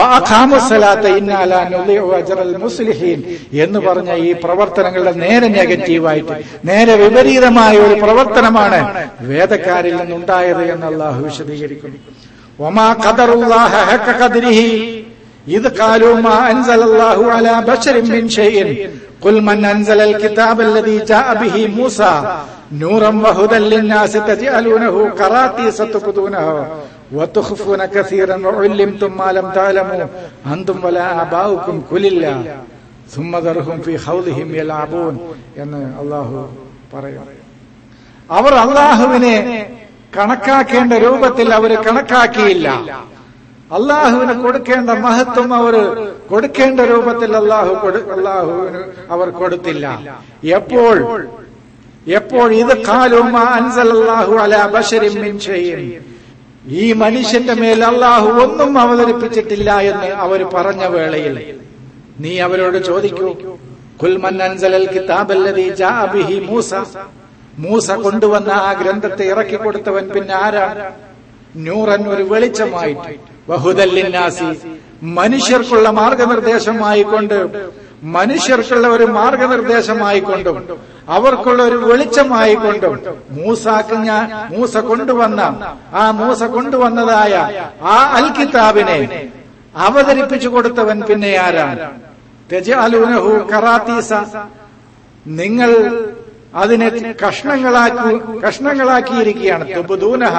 Speaker 1: മുസ്ലിഹീൻ എന്ന് പറഞ്ഞ ഈ പ്രവർത്തനങ്ങളുടെ നേരെ നെഗറ്റീവായിട്ട് നേരെ വിപരീതമായ ഒരു പ്രവർത്തനമാണ് വേദക്കാരിൽ നിന്നുണ്ടായത് എന്ന് അള്ളാഹു വിശദീകരിക്കുന്നു ഒമാ ഖദറുല്ലാഹ ഹഖ ഖദ്രിഹി إذ قالوا ما أنزل الله على بشر من شيء قل من أنزل الكتاب الذي جاء به موسى نورا وهدى للناس تجعلونه قراطيس تبدونه وتخفون كثيرا وعلمتم ما لم تعلموا أنتم ولا آباؤكم كل الله ثم ذرهم في خوضهم يلعبون എന്ന് അള്ളാഹു പറയും അവർ അള്ളാഹുവിനെ കണക്കാക്കേണ്ട രൂപത്തിൽ അവർ കണക്കാക്കിയില്ല അള്ളാഹുവിന് കൊടുക്കേണ്ട മഹത്വം അവർ കൊടുക്കേണ്ട രൂപത്തിൽ അള്ളാഹു അള്ളാഹുവിന് അവർ കൊടുത്തില്ല എപ്പോൾ എപ്പോൾ ഇത് കാലും അൻസലല്ലാഹു അല ബഷരിൻ മിൻ ഷൈഇൻ ഈ മനുഷ്യന്റെ മേൽ അള്ളാഹു ഒന്നും അവതരിപ്പിച്ചിട്ടില്ല എന്ന് അവർ പറഞ്ഞ വേളയിൽ നീ അവരോട് ചോദിക്കൂ കുൽമൻ അൻസലൽ കിതാബല്ലദീ ജാഅ ബിഹി മൂസ മൂസ കൊണ്ടുവന്ന ആ ഗ്രന്ഥത്തെ ഇറക്കി കൊടുത്തവൻ പിന്നെ ആരാണ് നൂറൻ ഒരു വെളിച്ചമായിട്ട് വഹുദല്ലിന്നാസി മനുഷ്യർക്കുള്ള മാർഗനിർദ്ദേശമായിക്കൊണ്ട് മനുഷ്യർക്കുള്ള ഒരു മാർഗനിർദ്ദേശമായിക്കൊണ്ടും അവർക്കുള്ള ഒരു വെളിച്ചമായിക്കൊണ്ടും മൂസാക്ക് ഞാൻ മൂസ കൊണ്ടുവന്ന ആ മൂസ കൊണ്ടുവന്നതായ ആ അൽ കിതാബിനെ അവതരിപ്പിച്ചു കൊടുത്തവൻ പിന്നെ ആരാണ് തെജാലൂനഹു കറാത്തീസ നിങ്ങൾ അതിനെ കഷ്ണങ്ങളാക്കി കഷ്ണങ്ങളാക്കിയിരിക്കുകയാണ് തുബുദൂനഹ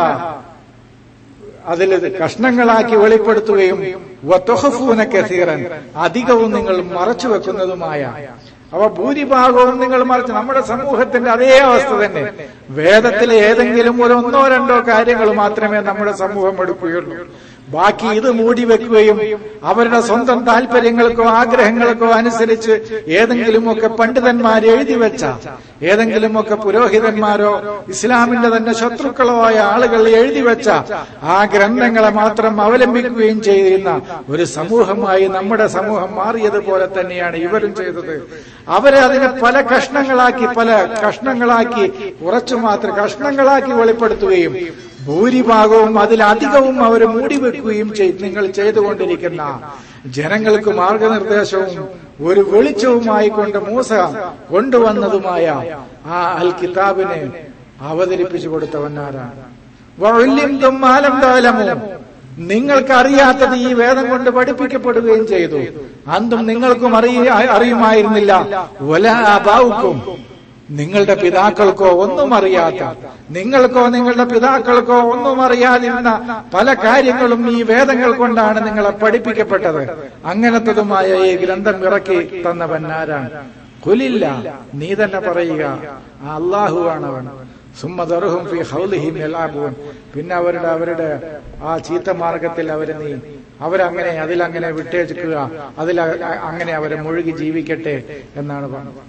Speaker 1: അതിൽ കഷ്ണങ്ങളാക്കി വെളിപ്പെടുത്തുകയും വത്തൊഹഫൂന കഥീറൻ അധികവും നിങ്ങൾ മറച്ചു വെക്കുന്നതുമായ അവ ഭൂരിഭാഗവും നിങ്ങൾ മറിച്ച് നമ്മുടെ സമൂഹത്തിന്റെ അതേ അവസ്ഥ തന്നെ വേദത്തിലെ ഏതെങ്കിലും ഒരു ഒന്നോ രണ്ടോ കാര്യങ്ങൾ മാത്രമേ നമ്മുടെ സമൂഹം എടുക്കുകയുള്ളൂ ബാക്കി ഇത് മൂടി വെക്കുകയും അവരുടെ സ്വന്തം താല്പര്യങ്ങൾക്കോ ആഗ്രഹങ്ങൾക്കോ അനുസരിച്ച് ഏതെങ്കിലുമൊക്കെ പണ്ഡിതന്മാർ എഴുതി വെച്ച ഏതെങ്കിലുമൊക്കെ പുരോഹിതന്മാരോ ഇസ്ലാമിന്റെ തന്നെ ശത്രുക്കളോ ആയ ആളുകൾ എഴുതി വെച്ച ആ ഗ്രന്ഥങ്ങളെ മാത്രം അവലംബിക്കുകയും ചെയ്യുന്ന ഒരു സമൂഹമായി നമ്മുടെ സമൂഹം മാറിയതുപോലെ തന്നെയാണ് ഇവരും ചെയ്തത് അവരെ അതിനെ പല കഷ്ണങ്ങളാക്കി പല കഷ്ണങ്ങളാക്കി കുറച്ചു മാത്രം കഷ്ണങ്ങളാക്കി വെളിപ്പെടുത്തുകയും ഭൂരിഭാഗവും അതിലധികവും അവർ മൂടിവെക്കുകയും നിങ്ങൾ ചെയ്തുകൊണ്ടിരിക്കുന്ന ജനങ്ങൾക്ക് മാർഗനിർദ്ദേശവും ഒരു വെളിച്ചവുമായി കൊണ്ട് മൂസ കൊണ്ടുവന്നതുമായ ആ അൽ കിതാബിനെ അവതരിപ്പിച്ചു കൊടുത്തവൻ ആരാണ് വഴുല്യം മാലം താലമോ നിങ്ങൾക്ക് അറിയാത്തത് ഈ വേദം കൊണ്ട് പഠിപ്പിക്കപ്പെടുകയും ചെയ്തു അന്തും നിങ്ങൾക്കും അറിയ അറിയുമായിരുന്നില്ല ഒലാബാവുക്കും നിങ്ങളുടെ പിതാക്കൾക്കോ ഒന്നും അറിയാത്ത നിങ്ങൾക്കോ നിങ്ങളുടെ പിതാക്കൾക്കോ ഒന്നും അറിയാതിരുന്ന പല കാര്യങ്ങളും ഈ വേദങ്ങൾ കൊണ്ടാണ് നിങ്ങളെ പഠിപ്പിക്കപ്പെട്ടത് അങ്ങനത്തതുമായ ഈ ഗ്രന്ഥം ഇറക്കി തന്നവൻ ആരാണ് കുലില്ല നീ തന്നെ പറയുക അള്ളാഹുവാണവൻ സുമ്മദർഹും ഫി ഹൗലിഹിം യലാബൂൻ പിന്നെ അവരുടെ അവരുടെ ആ ചീത്ത മാർഗത്തിൽ അവരെ നീ അവരങ്ങനെ അതിലങ്ങനെ വിട്ടേക്കുക അതിൽ അങ്ങനെ അവരെ മുഴുകി ജീവിക്കട്ടെ എന്നാണ് പറഞ്ഞത്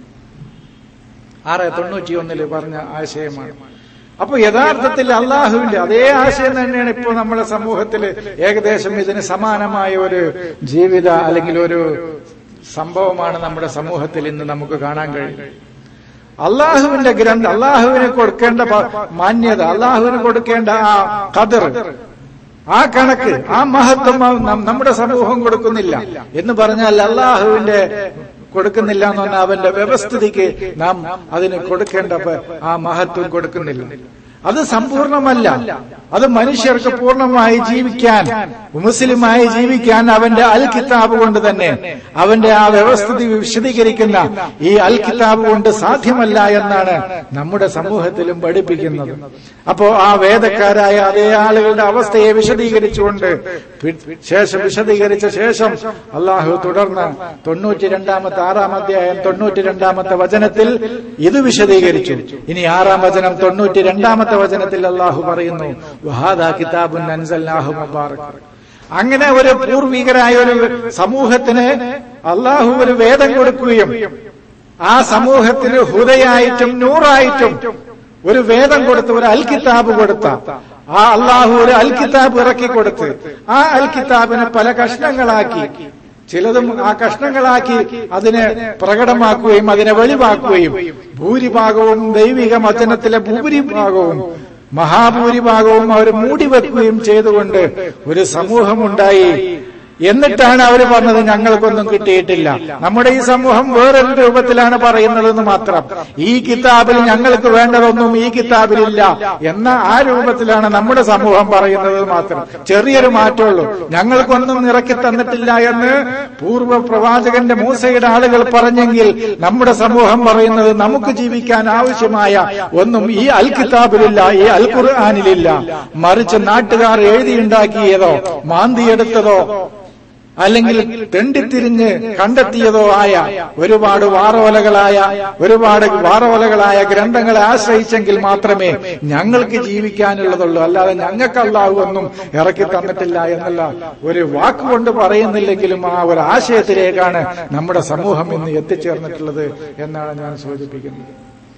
Speaker 1: ആറ് തൊണ്ണൂറ്റിയൊന്നില് പറഞ്ഞ ആശയമാണ് അപ്പൊ യഥാർത്ഥത്തിൽ അള്ളാഹുവിന്റെ അതേ ആശയം തന്നെയാണ് ഇപ്പോൾ നമ്മുടെ സമൂഹത്തിൽ ഏകദേശം ഇതിന് സമാനമായ ഒരു ജീവിത അല്ലെങ്കിൽ ഒരു സംഭവമാണ് നമ്മുടെ സമൂഹത്തിൽ ഇന്ന് നമുക്ക് കാണാൻ കഴിയും അള്ളാഹുവിന്റെ ഗ്രന്ഥം അള്ളാഹുവിന് കൊടുക്കേണ്ട മാന്യത അള്ളാഹുവിന് കൊടുക്കേണ്ട ആ കതിർ ആ കണക്ക് ആ മഹത്വം നമ്മുടെ സമൂഹം കൊടുക്കുന്നില്ല എന്ന് പറഞ്ഞാൽ അള്ളാഹുവിന്റെ കൊടുക്കുന്നില്ല എന്ന് പറഞ്ഞാൽ അവന്റെ വ്യവസ്ഥിതിക്ക് നാം അതിന് കൊടുക്കേണ്ട ആ മഹത്വം കൊടുക്കുന്നില്ല അത് സമ്പൂർണമല്ല അത് മനുഷ്യർക്ക് പൂർണ്ണമായി ജീവിക്കാൻ മുസ്ലിമായി ജീവിക്കാൻ അവന്റെ അൽ കിതാബ് കൊണ്ട് തന്നെ അവന്റെ ആ വ്യവസ്ഥിതി വിശദീകരിക്കുന്ന ഈ അൽ കിതാബ് കൊണ്ട് സാധ്യമല്ല എന്നാണ് നമ്മുടെ സമൂഹത്തിലും പഠിപ്പിക്കുന്നത് അപ്പോ ആ വേദക്കാരായ അതേ ആളുകളുടെ അവസ്ഥയെ വിശദീകരിച്ചുകൊണ്ട് ശേഷം വിശദീകരിച്ച ശേഷം അള്ളാഹു തുടർന്ന് തൊണ്ണൂറ്റി രണ്ടാമത്തെ ആറാം അധ്യായം തൊണ്ണൂറ്റി രണ്ടാമത്തെ വചനത്തിൽ ഇത് വിശദീകരിച്ചു ഇനി ആറാം വചനം തൊണ്ണൂറ്റി രണ്ടാമത്തെ വചനത്തിൽ അള്ളാഹു പറയുന്നു വഹാദ കിതാബുൻ അൻസല്ലാഹു മുബാറക് അങ്ങനെ ഒരു പൂർവികരായ ഒരു സമൂഹത്തിന് അള്ളാഹു ഒരു വേദം കൊടുക്കുകയും ആ സമൂഹത്തിന് ഹുദയായിട്ടും നൂറായിട്ടും ഒരു വേദം കൊടുത്ത് ഒരു അൽ കിതാബ് കൊടുത്ത ആ അള്ളാഹു ഒരു അൽ കിതാബ് ഇറക്കി കൊടുത്ത് ആ അൽ കിതാബിനെ പല കഷ്ണങ്ങളാക്കി ചിലതും ആ കഷ്ണങ്ങളാക്കി അതിനെ പ്രകടമാക്കുകയും അതിനെ വെളിവാക്കുകയും ഭൂരിഭാഗവും ദൈവിക വചനത്തിലെ ഭൂരിഭാഗവും മഹാഭൂരിഭാഗവും അവർ മൂടിവെക്കുകയും ചെയ്തുകൊണ്ട് ഒരു സമൂഹമുണ്ടായി എന്നിട്ടാണ് അവർ പറഞ്ഞത് ഞങ്ങൾക്കൊന്നും കിട്ടിയിട്ടില്ല നമ്മുടെ ഈ സമൂഹം വേറൊരു രൂപത്തിലാണ് പറയുന്നതെന്ന് മാത്രം ഈ കിതാബിൽ ഞങ്ങൾക്ക് വേണ്ടതൊന്നും ഈ കിതാബിലില്ല എന്ന ആ രൂപത്തിലാണ് നമ്മുടെ സമൂഹം പറയുന്നത് മാത്രം ചെറിയൊരു മാറ്റമുള്ളൂ ഞങ്ങൾക്കൊന്നും ഇറക്കി തന്നിട്ടില്ല എന്ന് പൂർവ്വ പ്രവാചകന്റെ മൂസയുടെ ആളുകൾ പറഞ്ഞെങ്കിൽ നമ്മുടെ സമൂഹം പറയുന്നത് നമുക്ക് ജീവിക്കാൻ ആവശ്യമായ ഒന്നും ഈ അൽ കിതാബിലില്ല ഈ അൽ ഖുർആാനിലില്ല മറിച്ച് നാട്ടുകാർ എഴുതിയുണ്ടാക്കിയതോ മാന്തിയെടുത്തതോ അല്ലെങ്കിൽ തെണ്ടിത്തിരിഞ്ഞ് കണ്ടെത്തിയതോ ആയ ഒരുപാട് വാറോലകളായ ഒരുപാട് വാറോലകളായ ഗ്രന്ഥങ്ങളെ ആശ്രയിച്ചെങ്കിൽ മാത്രമേ ഞങ്ങൾക്ക് ജീവിക്കാനുള്ളതുള്ളൂ അല്ലാതെ ഞങ്ങൾക്ക് അള്ളാഹു ഒന്നും ഇറക്കി തന്നിട്ടില്ല എന്നുള്ള ഒരു വാക്കുകൊണ്ട് പറയുന്നില്ലെങ്കിലും ആ ഒരു ആശയത്തിലേക്കാണ് നമ്മുടെ സമൂഹം ഇന്ന് എത്തിച്ചേർന്നിട്ടുള്ളത് എന്നാണ് ഞാൻ സൂചിപ്പിക്കുന്നത്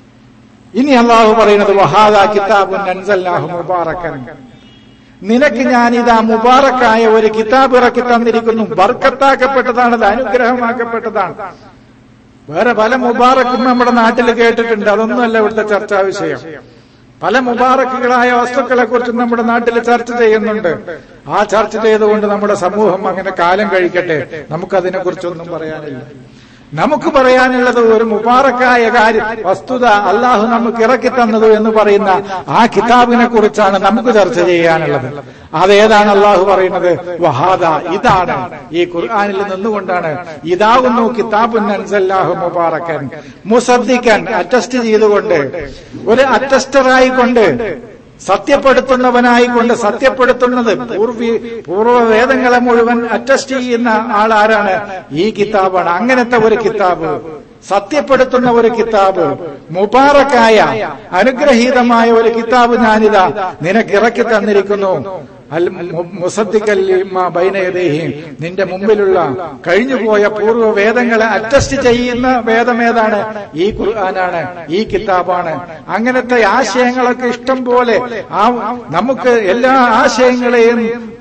Speaker 1: ഇനി അള്ളാഹു പറയുന്നത് വഹാദ കിതാബുൻ അൻസല്ലാഹു മുബാറക്കൻ നിനക്ക് ഞാൻ ഇതാ മുബാറക്കായ ഒരു കിതാബ് ഇറക്കി തന്നിരിക്കുന്നു ബർക്കത്താക്കപ്പെട്ടതാണ് അത് അനുഗ്രഹമാക്കപ്പെട്ടതാണ് വേറെ പല മുബാറക്കും നമ്മുടെ നാട്ടിൽ കേട്ടിട്ടുണ്ട് അതൊന്നുമല്ല ഇവിടുത്തെ ചർച്ചാ വിഷയം പല മുബാറക്കുകളായ വസ്തുക്കളെ കുറിച്ചും നമ്മുടെ നാട്ടിൽ ചർച്ച ചെയ്യുന്നുണ്ട് ആ ചർച്ച ചെയ്തുകൊണ്ട് നമ്മുടെ സമൂഹം അങ്ങനെ കാലം കഴിക്കട്ടെ നമുക്കതിനെ കുറിച്ചൊന്നും പറയാനില്ല നമുക്ക് പറയാനുള്ളത് ഒരു മുബാറക്കായ കാര്യം വസ്തുത അള്ളാഹു നമുക്ക് ഇറക്കി തന്നത് എന്ന് പറയുന്ന ആ കിതാബിനെ കുറിച്ചാണ് നമുക്ക് ചർച്ച ചെയ്യാനുള്ളത് അതേതാണ് അള്ളാഹു പറയുന്നത് വഹാദ ഇതാണ് ഈ ഖുർആാനിൽ നിന്നുകൊണ്ടാണ് ഇതാകുന്നു കിതാബുൻ അൻസല്ലാഹു മുബാറക്കൻ മുസദ്ദിക്കൻ അറ്റസ്റ്റ് ചെയ്തുകൊണ്ട് ഒരു അറ്റസ്റ്ററായിക്കൊണ്ട് സത്യപ്പെടുത്തുന്നവനായിക്കൊണ്ട് സത്യപ്പെടുത്തുന്നത് പൂർവി പൂർവ്വവേദങ്ങളെ മുഴുവൻ അറ്റസ്റ്റ് ചെയ്യുന്ന ആൾ ആരാണ് ഈ കിതാബാണ് അങ്ങനത്തെ ഒരു കിതാബ് സത്യപ്പെടുത്തുന്ന ഒരു കിതാബ് മുബാറക്കായ അനുഗ്രഹീതമായ ഒരു കിതാബ് ഞാനിതാ നിനക്ക് ഇറക്കി തന്നിരിക്കുന്നു അൽ ബൈനയദേഹി നിന്റെ മുമ്പിലുള്ള കഴിഞ്ഞുപോയ പൂർവ്വ വേദങ്ങളെ അറ്റസ്റ്റ് ചെയ്യുന്ന വേദം ഏതാണ് ഈ ഖുർആനാണ് ഈ കിതാബാണ് അങ്ങനത്തെ ആശയങ്ങളൊക്കെ ഇഷ്ടം പോലെ ആ നമുക്ക് എല്ലാ ആശയങ്ങളെയും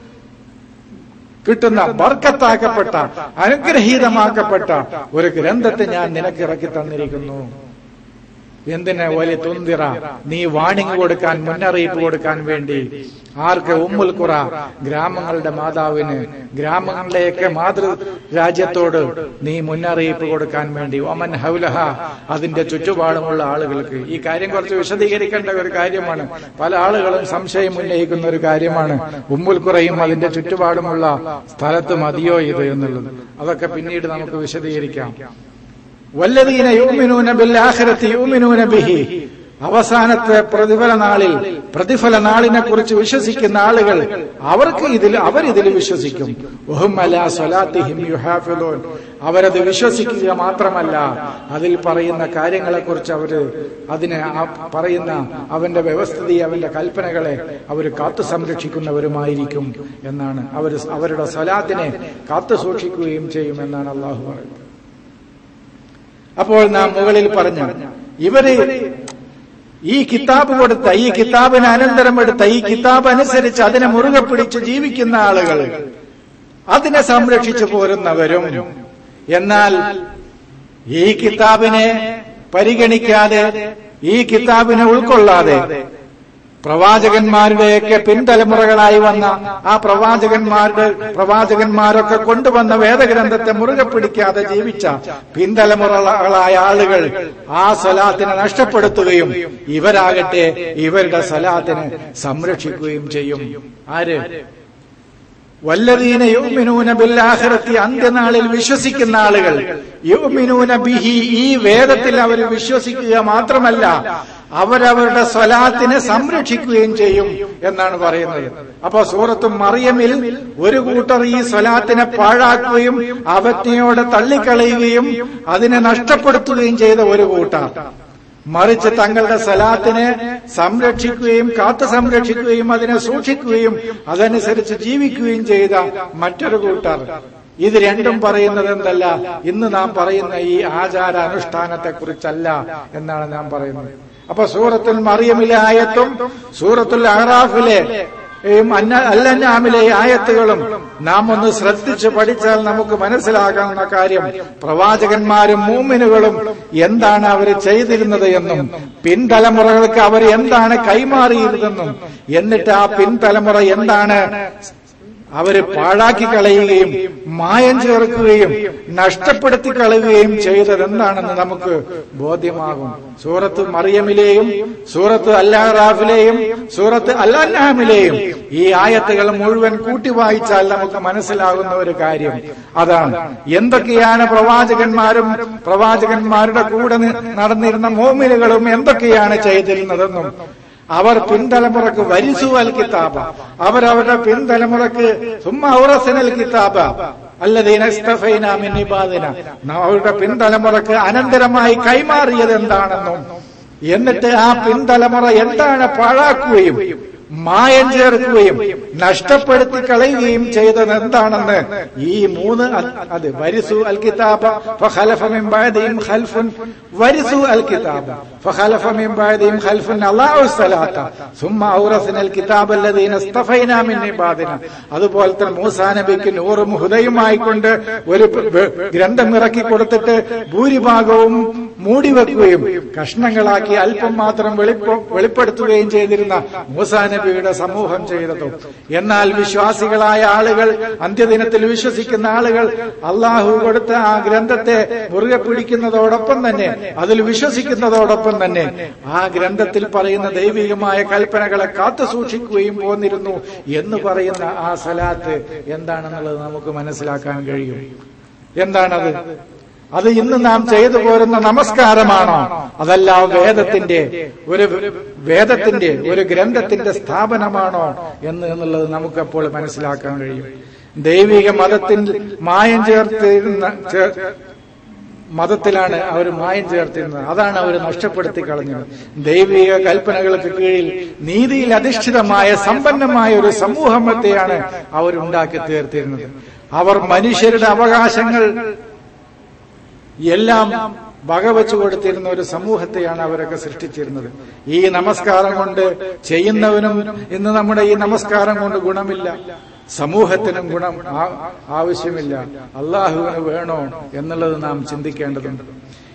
Speaker 1: കിട്ടുന്ന ബർക്കത്താക്കപ്പെട്ട അനുഗ്രഹീതമാക്കപ്പെട്ട ഒരു ഗ്രന്ഥത്തെ ഞാൻ നിനക്ക് ഇറക്കി തന്നിരിക്കുന്നു എന്തിന് വലിയ തുന്തിറ നീ വാണിംഗ് കൊടുക്കാൻ മുന്നറിയിപ്പ് കൊടുക്കാൻ വേണ്ടി ആർക്ക് ഉമ്മുൽ ഖുറ ഗ്രാമങ്ങളുടെ മാതാവിന് ഗ്രാമങ്ങളിലേക്ക് മാതൃ രാജ്യത്തോട് നീ മുന്നറിയിപ്പ് കൊടുക്കാൻ വേണ്ടി ഒമൻ ഹൗലഹ അതിന്റെ ചുറ്റുപാടുമുള്ള ആളുകൾക്ക് ഈ കാര്യം കുറച്ച് വിശദീകരിക്കേണ്ട ഒരു കാര്യമാണ് പല ആളുകളും സംശയം ഉന്നയിക്കുന്ന ഒരു കാര്യമാണ് ഉമ്മുൽ ഖുറയും അതിന്റെ ചുറ്റുപാടുമുള്ള സ്ഥലത്ത് മതിയോ ഇത് എന്നുള്ളത് അതൊക്കെ പിന്നീട് നമുക്ക് വിശദീകരിക്കാം വല്ലതീന യൂമിനൂന ബില്ലാഖിറത്തി യൂമിനൂന ബിഹി അവസാനത്തെ പ്രതിഫല നാളിൽ പ്രതിഫല നാളിനെ കുറിച്ച് വിശ്വസിക്കുന്ന ആളുകൾ അവർക്ക് ഇതിൽ അവരിതിൽ വിശ്വസിക്കും വഹും അലാ സ്വലാത്തിഹിം യുഹാഫിളൂൻ അവരത് വിശ്വസിക്കുക മാത്രമല്ല അതിൽ പറയുന്ന കാര്യങ്ങളെക്കുറിച്ച് അവര് അതിനെ ആ പറയുന്ന അവന്റെ വ്യവസ്ഥിതി അവന്റെ കൽപ്പനകളെ അവർ കാത്തു സംരക്ഷിക്കുന്നവരുമായിരിക്കും എന്നാണ് അവർ അവരുടെ സ്വലാത്തിനെ കാത്തു സൂക്ഷിക്കുകയും ചെയ്യുമെന്നാണ് അള്ളാഹു പറയുന്നത് അപ്പോൾ നാം മുകളിൽ പറഞ്ഞു ഇവര് ഈ കിതാബ് കൊടുത്ത ഈ കിതാബിന് അനന്തരം എടുത്ത ഈ കിതാബ് അനുസരിച്ച് അതിനെ മുറുകെ പിടിച്ച് ജീവിക്കുന്ന ആളുകൾ അതിനെ സംരക്ഷിച്ചു പോരുന്നവരും എന്നാൽ ഈ കിതാബിനെ പരിഗണിക്കാതെ ഈ കിതാബിനെ ഉൾക്കൊള്ളാതെ പ്രവാചകന്മാരുടെയൊക്കെ പിൻതലമുറകളായി വന്ന ആ പ്രവാചകന്മാരുടെ പ്രവാചകന്മാരൊക്കെ കൊണ്ടുവന്ന വേദഗ്രന്ഥത്തെ മുറുകെ പിടിക്കാതെ ജീവിച്ച പിൻതലമുറകളായ ആളുകൾ ആ സ്വലാത്തിനെ നഷ്ടപ്പെടുത്തുകയും ഇവരാകട്ടെ ഇവരുടെ സ്വലാത്തിനെ സംരക്ഷിക്കുകയും ചെയ്യും ആര് വല്ലതീന യുമിനൂന ബില്ലാഹിറത്തി അന്ത്യനാളിൽ വിശ്വസിക്കുന്ന ആളുകൾ യുമിനൂന ബിഹി ഈ വേദത്തിൽ അവർ വിശ്വസിക്കുക മാത്രമല്ല അവരവരുടെ സ്വലാത്തിനെ സംരക്ഷിക്കുകയും ചെയ്യും എന്നാണ് പറയുന്നത് അപ്പൊ സൂറത്ത് മറിയമിൽ ഒരു കൂട്ടർ ഈ സ്വലാത്തിനെ പാഴാക്കുകയും അവജ്ഞയോടെ തള്ളിക്കളയുകയും അതിനെ നഷ്ടപ്പെടുത്തുകയും ചെയ്ത ഒരു കൂട്ടർ മറിച്ച് തങ്ങളുടെ സലാത്തിനെ സംരക്ഷിക്കുകയും കാത്തു സംരക്ഷിക്കുകയും അതിനെ സൂക്ഷിക്കുകയും അതനുസരിച്ച് ജീവിക്കുകയും ചെയ്ത മറ്റൊരു കൂട്ടർ ഇത് രണ്ടും പറയുന്നത് എന്തല്ല ഇന്ന് നാം പറയുന്ന ഈ ആചാര അനുഷ്ഠാനത്തെ കുറിച്ചല്ല എന്നാണ് നാം പറയുന്നത് അപ്പൊ സൂറത്തുൽ മറിയമിലെ ആയത്തും സൂറത്തുൽ അഹറാഫിലെ അല്ലന്നാമിലെ ആയത്തുകളും നാം ഒന്ന് ശ്രദ്ധിച്ച് പഠിച്ചാൽ നമുക്ക് മനസ്സിലാകാവുന്ന കാര്യം പ്രവാചകന്മാരും മൂമിനുകളും എന്താണ് അവർ ചെയ്തിരുന്നത് എന്നും പിൻതലമുറകൾക്ക് അവർ എന്താണ് കൈമാറിയിരുന്നെന്നും എന്നിട്ട് ആ പിൻതലമുറ എന്താണ് അവര് പാഴാക്കി കളയുകയും മായം ചേർക്കുകയും നഷ്ടപ്പെടുത്തി കളയുകയും ചെയ്തത് എന്താണെന്ന് നമുക്ക് ബോധ്യമാകും സൂറത്ത് മറിയമിലെയും സൂറത്ത് അല്ലാറാഫിലെയും സൂറത്ത് അല്ലാമിലെയും ഈ ആയത്തുകൾ മുഴുവൻ കൂട്ടി വായിച്ചാൽ നമുക്ക് മനസ്സിലാകുന്ന ഒരു കാര്യം അതാണ് എന്തൊക്കെയാണ് പ്രവാചകന്മാരും പ്രവാചകന്മാരുടെ കൂടെ നടന്നിരുന്ന മോമിനുകളും എന്തൊക്കെയാണ് ചെയ്തിരുന്നതെന്നും അവർ പിൻതലമുറക്ക് വരിസു അൽ കിതാബ അവരവരുടെ പിൻതലമുറക്ക് സുമ്മ ഔറസനൽ കിതാബ അല്ലതീനസ്തഫൈനാമിനിബാദിന അവരുടെ പിൻതലമുറക്ക് അനന്തരമായി കൈമാറിയത് എന്താണെന്നും എന്നിട്ട് ആ പിൻതലമുറ എന്താണ് പാഴാക്കുകയും മായം ചേർക്കുകയും നഷ്ടപ്പെടുത്തി കളയുകയും ചെയ്തത് എന്താണെന്ന് ഈ മൂന്ന് അത് വരിസു അൽ കിതാബ ഫഖലഫമിൻ ഖൽഫുൻ വരിസു അൽ കിതാബ ഫഖലഫമിൻ ഖൽഫുൻ അല്ലാഹു സ്വലാത്ത സുമ്മ ഔറസനൽ കിതാബ് അല്ലദീന ഇസ്തഫൈനാ മിൻ ഇബാദിന അതുപോലെ തന്നെ മൂസാ നബിക്ക് നൂറും ഹുദയുമായി കൊണ്ട് ഒരു ഗ്രന്ഥം ഇറക്കി കൊടുത്തിട്ട് ഭൂരിഭാഗവും മൂടിവെക്കുകയും കഷ്ണങ്ങളാക്കി അല്പം മാത്രം വെളിപ്പെടുത്തുകയും ചെയ്തിരുന്ന മൂസാ നബിയുടെ സമൂഹം ചെയ്തതോ എന്നാൽ വിശ്വാസികളായ ആളുകൾ അന്ത്യദിനത്തിൽ വിശ്വസിക്കുന്ന ആളുകൾ അള്ളാഹു കൊടുത്ത ആ ഗ്രന്ഥത്തെ മുറുകെ പിടിക്കുന്നതോടൊപ്പം തന്നെ അതിൽ വിശ്വസിക്കുന്നതോടൊപ്പം തന്നെ ആ ഗ്രന്ഥത്തിൽ പറയുന്ന ദൈവികമായ കൽപ്പനകളെ കാത്തു സൂക്ഷിക്കുകയും പോന്നിരുന്നു എന്ന് പറയുന്ന ആ സലാത്ത് എന്താണെന്നുള്ളത് നമുക്ക് മനസ്സിലാക്കാൻ കഴിയും എന്താണത് അത് ഇന്ന് നാം ചെയ്തു പോരുന്ന നമസ്കാരമാണോ അതല്ല വേദത്തിന്റെ ഒരു വേദത്തിന്റെ ഒരു ഗ്രന്ഥത്തിന്റെ സ്ഥാപനമാണോ എന്ന് എന്നുള്ളത് നമുക്കപ്പോൾ മനസ്സിലാക്കാൻ കഴിയും ദൈവിക മതത്തിൽ മായം ചേർത്തിരുന്ന മതത്തിലാണ് അവർ മായം ചേർത്തിരുന്നത് അതാണ് അവർ നഷ്ടപ്പെടുത്തി കളഞ്ഞത് ദൈവിക കൽപ്പനകൾക്ക് കീഴിൽ നീതിയിൽ അധിഷ്ഠിതമായ സമ്പന്നമായ ഒരു സമൂഹത്തെയാണ് അവരുണ്ടാക്കി തീർത്തിരുന്നത് അവർ മനുഷ്യരുടെ അവകാശങ്ങൾ എല്ലാം വകവെച്ചു കൊടുത്തിരുന്ന ഒരു സമൂഹത്തെയാണ് അവരൊക്കെ സൃഷ്ടിച്ചിരുന്നത് ഈ നമസ്കാരം കൊണ്ട് ചെയ്യുന്നവനും ഇന്ന് നമ്മുടെ ഈ നമസ്കാരം കൊണ്ട് ഗുണമില്ല സമൂഹത്തിനും ഗുണം ആവശ്യമില്ല അള്ളാഹുവിന് വേണോ എന്നുള്ളത് നാം ചിന്തിക്കേണ്ടതുണ്ട്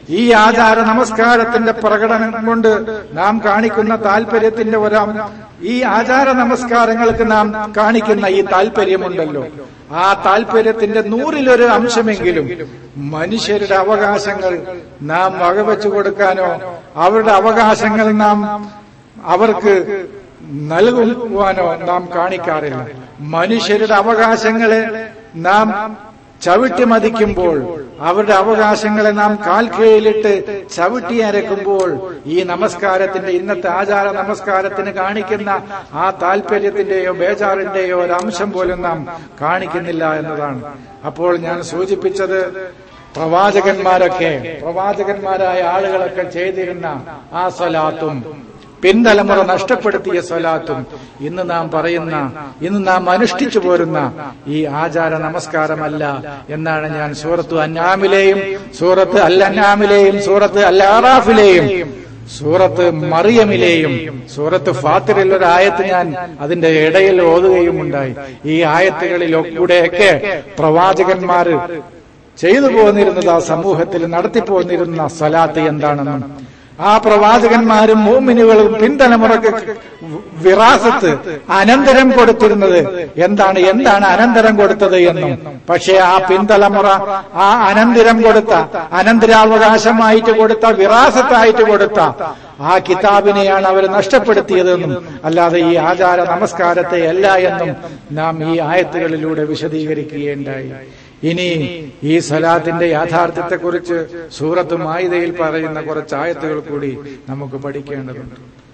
Speaker 1: ഈ ആചാര നമസ്കാരത്തിന്റെ പ്രകടനം കൊണ്ട് നാം കാണിക്കുന്ന താല്പര്യത്തിന്റെ ഒരു ഈ ആചാര നമസ്കാരങ്ങൾക്ക് നാം കാണിക്കുന്ന ഈ താല്പര്യമുണ്ടല്ലോ ആ താല്പര്യത്തിന്റെ നൂറിലൊരു അംശമെങ്കിലും മനുഷ്യരുടെ അവകാശങ്ങൾ നാം വകവെച്ചു കൊടുക്കാനോ അവരുടെ അവകാശങ്ങൾ നാം അവർക്ക് നൽകുവാനോ നാം കാണിക്കാറില്ല മനുഷ്യരുടെ അവകാശങ്ങളെ നാം ചവിട്ടി മതിക്കുമ്പോൾ അവരുടെ അവകാശങ്ങളെ നാം കാൽക്കീഴിലിട്ട് ചവിട്ടി അരക്കുമ്പോൾ ഈ നമസ്കാരത്തിന്റെ ഇന്നത്തെ ആചാര നമസ്കാരത്തിന് കാണിക്കുന്ന ആ താല്പര്യത്തിന്റെയോ ബേജാറിന്റെയോ ഒരു അംശം പോലും നാം കാണിക്കുന്നില്ല എന്നതാണ് അപ്പോൾ ഞാൻ സൂചിപ്പിച്ചത് പ്രവാചകന്മാരൊക്കെ പ്രവാചകന്മാരായ ആളുകളൊക്കെ ചെയ്തിരുന്ന ആ സ്വലാത്തും പിൻതലമുറ നഷ്ടപ്പെടുത്തിയ സ്വലാത്തും ഇന്ന് നാം പറയുന്ന ഇന്ന് നാം അനുഷ്ഠിച്ചു പോരുന്ന ഈ ആചാര നമസ്കാരമല്ല എന്നാണ് ഞാൻ സൂറത്ത് അന്നാമിലെയും സൂറത്ത് അൽ അന്നാമിലെയും സൂറത്ത് അൽ ആറാഫിലെയും സൂറത്ത് മറിയമിലെയും സൂറത്ത് ഫാത്തിറിൽ ഒരു ആയത്ത് ഞാൻ അതിന്റെ ഇടയിൽ ഓതുകയും ഉണ്ടായി ഈ ആയത്തുകളിലൊക്കെയൊക്കെ പ്രവാചകന്മാര് ചെയ്തു പോന്നിരുന്നത് ആ സമൂഹത്തിൽ നടത്തിപ്പോന്നിരുന്ന സ്വലാത്ത് എന്താണെന്നും ആ പ്രവാചകന്മാരും മോമിനുകളും പിൻതലമുറക്ക് വിറാസത്ത് അനന്തരം കൊടുത്തിരുന്നത് എന്താണ് എന്താണ് അനന്തരം കൊടുത്തത് എന്നും പക്ഷേ ആ പിൻതലമുറ ആ അനന്തരം കൊടുത്ത അനന്തരാവകാശമായിട്ട് കൊടുത്ത വിറാസത്തായിട്ട് കൊടുത്ത ആ കിതാബിനെയാണ് അവർ നഷ്ടപ്പെടുത്തിയതെന്നും അല്ലാതെ ഈ ആചാര നമസ്കാരത്തെ അല്ല എന്നും നാം ഈ ആയത്തുകളിലൂടെ വിശദീകരിക്കുകയുണ്ടായി ഇനി ഈ സലാത്തിന്റെ യാഥാർത്ഥ്യത്തെക്കുറിച്ച് സൂറത്ത് മായിതയിൽ പറയുന്ന കുറച്ച് ആയത്തുകൾ കൂടി നമുക്ക് പഠിക്കേണ്ടതുണ്ട്